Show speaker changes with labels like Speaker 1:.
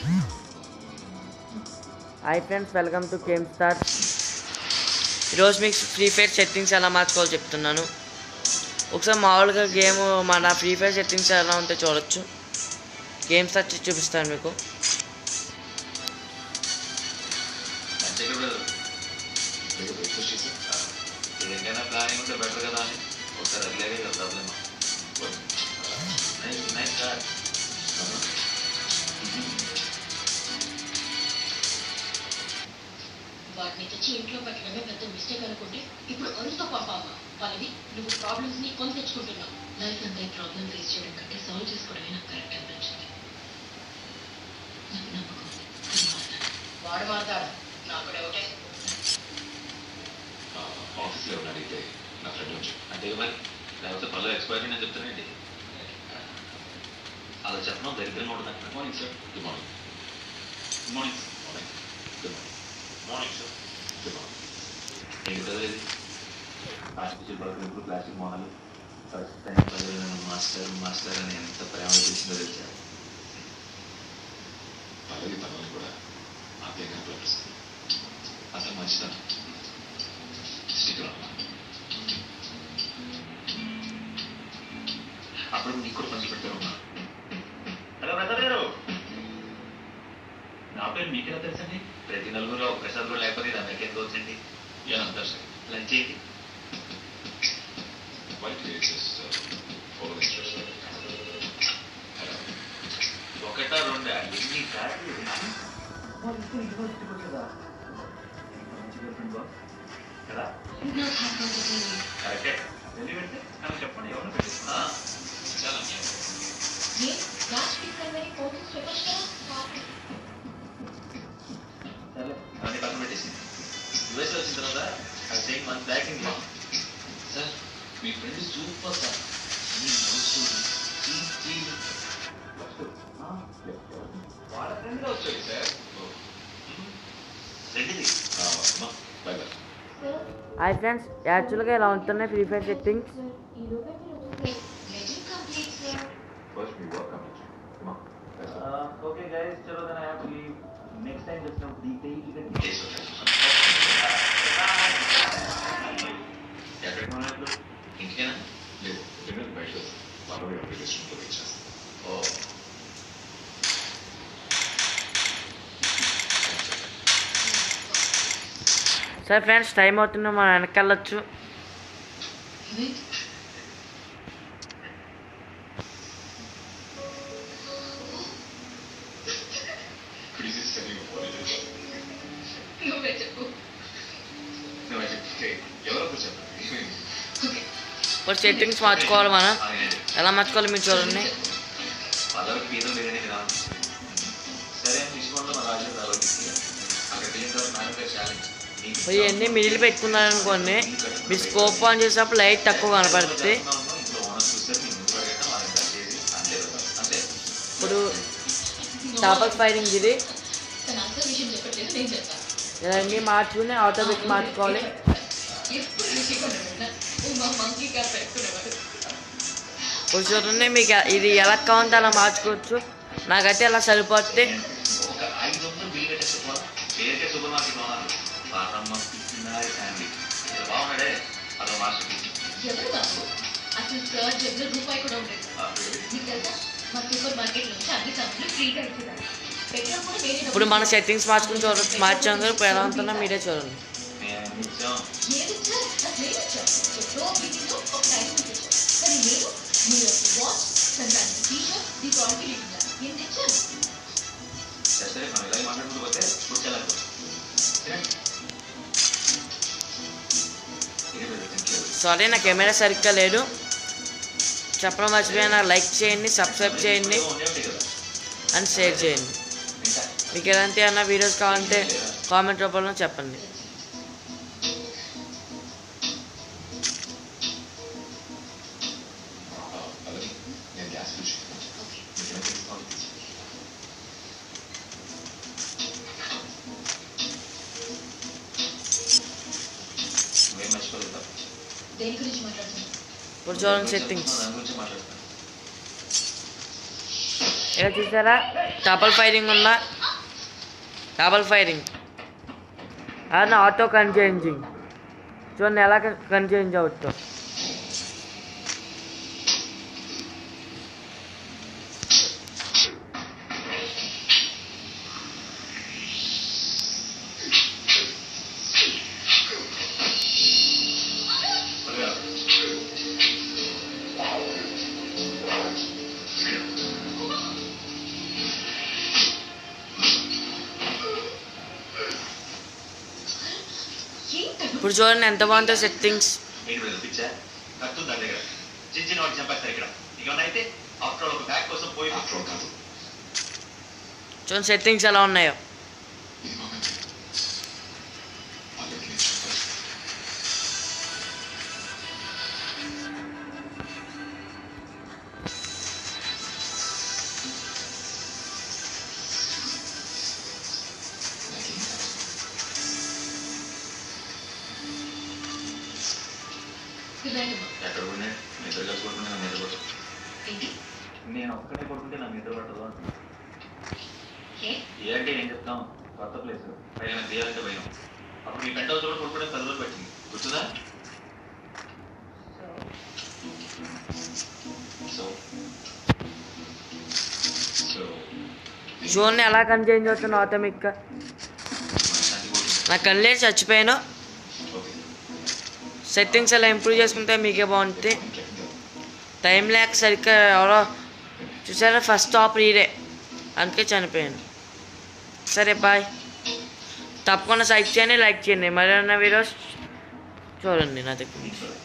Speaker 1: Hi friends welcome to game star ఈరోజు మీకు free fire settings ఎలా మార్చుకోవాలో చెప్తున్నాను ఒకసారి మామూలుగా గేమ్ మన ఫ్రీ ఫైర్ సెట్టింగ్స్ ఎలా ఉంటే చూడొచ్చు గేమ్ స్టార్ చేసి చూపిస్తాను మీకు
Speaker 2: మంచిగా బ్రదర్ మీకు బ్రేక్ఫాస్ట్ చేసా దేనికైనా ప్లానింగ్ ఉంటే బెటర్ కదా అని ఒకసారి అడిగేదే కదా ప్రాబ్లమ్ నైస్ నైస్ సార్
Speaker 3: వాటిని తెచ్చి ఇంట్లో పెట్టడమే పెద్ద మిస్టేక్ అనుకుంటే ఇప్పుడు అరుతో పంపామా వాళ్ళని నువ్వు ప్రాబ్లమ్స్ ని కొని తెచ్చుకుంటున్నావు లైఫ్ అంతా ప్రాబ్లమ్ ఫేస్ చేయడం కంటే సాల్వ్ చేసుకోవడమే నాకు కరెక్ట్ అనిపించింది నాకు నమ్మకం ఉంది. నేను మారుతాను. వాడు మారుతాడు నాకు డౌటే
Speaker 2: ఆఫీస్లో ఉన్న అడిగితే నా ఫ్రెండ్ వచ్చి అంటే మరి లేకపోతే పనులు ఎక్స్పైరీ నేను చెప్తానండి అలా చెప్పడం దరిద్రంగా ఉంటుంది good morning sir good morning good morning morning good morning morning sir good morning ఏంటి కదా ఇది ప్లాస్టిక్ పడుకున్నప్పుడు ప్లాస్టిక్ మోడల్ ఫస్ట్ టైం నన్ను మాస్టర్ మాస్టర్ అని ఎంత ప్రేమ చూసిందో తెలుసా పదవి పనులు కూడా ఆప్యాయంగా ప్రవర్తిస్తుంది అసలు మంచిదనం స్టిక్కర్ అప్పుడు నీకు కూడా పంచి పెట్టారు హలో ప్రసాద్ గారు నా పేరు మీకెలా తెలుసండి ప్రతి నలుగురు ఒక ప్రసాద్ కూడా లేకపోతే ఇది అందరికీ ఎందుకు వచ్చింది ఏమంటారు సార్ లంచ్ ఏంటి ఒకటా రెండా ఎన్ని సార్లు కదా కరెక్టే వెళ్ళి పెడితే నాకు చెప్పండి ఎవరు పెట్టి చాలా అన్యాయం.
Speaker 3: లాస్ట్ వీక్ కన్నా కోచింగ్ చెప్పచ్చు కదా
Speaker 2: సర్లే, అవన్నీ పక్కన పెట్టేసి యుఎస్ వచ్చిన తర్వాత అది సేమ్ మంత్ బ్యాక్ ఇంట్లో సార్ మీ ఫ్రెండ్ సూపర్ సార్ మీ లవ్ స్టోరీ వాళ్ళ ఫ్రెండ్గా వచ్చాడు సార్ రెండుది బై బై
Speaker 1: హాయ్ ఫ్రెండ్స్ యాక్చువల్గా ఇలా ఉంటున్నాయి free fire settings
Speaker 3: legend complete sir
Speaker 2: First we work on it. Come on. Uh, okay guys, chalo then I have to leave. Next time just now detail you can Yes, ఎక్కడికి మనం ఇప్పుడు ఇంటికేనా లేదు dinner బయట మనమే అప్లికేషన్తో ఇచ్చేస్తాం ఓ
Speaker 1: సరే friends time అవుతుంది మనం వెనక్కి వెళ్ళొచ్చు
Speaker 2: Please just send you what it is.
Speaker 3: నువ్వే చెప్పు
Speaker 2: నువ్వు చెప్తే ఎవరో చెప్పండి
Speaker 1: ఇప్పుడు సెట్టింగ్స్ మార్చుకోవాలి మనం ఎలా మార్చుకోవాలి మీరు చూడండి
Speaker 2: పదవికి బీదం లేదని విధానం సరే అని విషయంలో మా రాజు రావాలి అక్కడికి వెళ్ళిన తర్వాత మేడం గారు ఛాలెంజ్
Speaker 1: ఇప్పుడు ఇవన్నీ మిడిల్ పెట్టుకున్నారనుకోండి మీరు స్కోప్ ఆన్ చేసినప్పుడు లైట్ తక్కువ కనపడుతుంది
Speaker 2: ఇంట్లో ఓనర్ చూస్తే మీ ముందు పడగట్ట వాళ్ళ ఇంకా చేసి అంతే కదా అంతే
Speaker 1: ఇప్పుడు టాపర్ ఫైరింగ్ ఇది
Speaker 3: తన అసలు విషయం చెప్పట్లేదు నేను చెప్తాను
Speaker 1: ఇవన్నీ మార్చుకుని ఆటో పెట్టి మార్చుకోవాలి
Speaker 3: ఎప్పుడు రుచిగా ఉన్నా మా మంకీ గారు పెట్టుకునేవాడు
Speaker 1: ఇప్పుడు చూడండి మీకు ఇది ఎలా కావాలంటే అలా మార్చుకోవచ్చు నాకైతే అలా సరిపోతే
Speaker 2: ఒక ఐదు వందలు బిల్ కట్టేస్తే పోదా పేరుకే సూపర్ మార్కెట్ ఓనర్ పారమ్మ పిచ్చినారి ఫ్యామిలీ ఇలా బాగున్నాడే అదో మాస్టర్ పీస్
Speaker 3: ఎవరు బాబు అసలు సార్ జబ్బులో రూపాయి కూడా ఉండదు నీకు తెలుసా మా సూపర్ మార్కెట్ నుంచి అన్ని సామాన్లు ఫ్రీగా ఇస్తున్నారు పెట్రోల్ కూడా వేరే
Speaker 1: ఇప్పుడు మన సెట్టింగ్స్ మార్చుకుని చూడ మార్చాం కదా ఇప్పుడు ఎలా ఉంటుందో మీరే చూడండి
Speaker 2: మేము ఇచ్చాం
Speaker 3: ఏది సార్ నాకు లేదు వచ్చాం ఎప్పుడో బిల్డింగ్లో ఒక ఐదు తెచ్చాం కానీ నేను మీరు watch Sankranti T shirt the quality ఇస్తున్నారు నేను తెచ్చాను
Speaker 2: సరే మనం ఇలా మాట్లాడుకుంటూ పోతే కూర్చోలేదు
Speaker 1: సారీ నా కెమెరా సరిగ్గా లేదు చెప్పడం మర్చిపోయినా లైక్ చేయండి సబ్స్క్రైబ్ చేయండి అండ్ షేర్ చేయండి మీకు ఎలాంటి అన్న వీడియోస్ కావాలంటే కామెంట్ రూపంలో చెప్పండి
Speaker 2: నేను గ్యాస్ మేము మర్చిపోలేదు
Speaker 3: దేని గురించి మాట్లాడుతున్నాను
Speaker 1: ఇప్పుడు చూడండి సెట్టింగ్స్
Speaker 2: దాని గురించి మాట్లాడుతాను
Speaker 1: ఇక్కడ చూసారా డబల్ ఫైరింగ్ ఉందా డబల్ ఫైరింగ్ అది ఆటో కన్చేంజింగ్ చూడండి ఎలా కన్చేంజ్ అవుతుందో
Speaker 3: ఏంటను
Speaker 1: ఇప్పుడు చూడండి ఎంత బాగుందో సెట్టింగ్స్
Speaker 2: ఏంటి బ్రదర్ పిచ్చా కత్తుంది దాని దగ్గర చిన్న చిన్న వాడు చంపేస్తారు ఇక్కడ ఇంకేమన్నా అయితే ఆఫ్టర్ ఆల్ ఒక బ్యాగ్ కోసం పోయి ఆఫ్టర్ ఆల్ కాదు
Speaker 1: చూడండి సెట్టింగ్స్ ఎలా ఉన్నాయో
Speaker 2: ఈ moment అందరికీ నేను చెప్పాలి నాకేం కాదు.
Speaker 3: గుడ్ నైట్ అమ్మా
Speaker 2: ఎక్కడ పోయినా నిద్ర కలిసి కొట్టుకుంటే నా నిద్ర పట్టదు
Speaker 3: ఏంటి
Speaker 2: నేను ఒక్కడే కొట్టుకుంటే నా నిద్ర పట్టదు అంటున్నా.
Speaker 3: ఏ
Speaker 2: ఏంటి ఏం చెప్తాం కొత్త ప్లేస్ పైన నాకు తీయాలంటే భయం అప్పుడు మీ పెంట్ హౌస్ కూడా కొట్టుకుంటే పది రోజులు పట్టింది గుర్తుందా సో సో
Speaker 1: చూడండి ఎలా కన్చేంజ్ అవుతుందో ఆటోమేటిక్గా
Speaker 2: మనశ్శాంతి కోరుకుంటా
Speaker 1: నా కళ్ళే చచ్చిపోయాను
Speaker 2: ఓకే
Speaker 1: సెట్టింగ్స్ ఎలా ఇంప్రూవ్ చేసుకుంటే మీకే బాగుంటుంది
Speaker 2: ఇంకెక్కడ
Speaker 1: టైం లేక సరిగ్గా ఎవరో చూసారా ఫస్ట్ టాప్ రీడే అందుకే చనిపోయాను సరే బాయ్ తప్పకుండా సైక్ చేయండి లైక్ చేయండి మరేమన్నా వీడియోస్ చూడండి నా దగ్గర
Speaker 2: సరే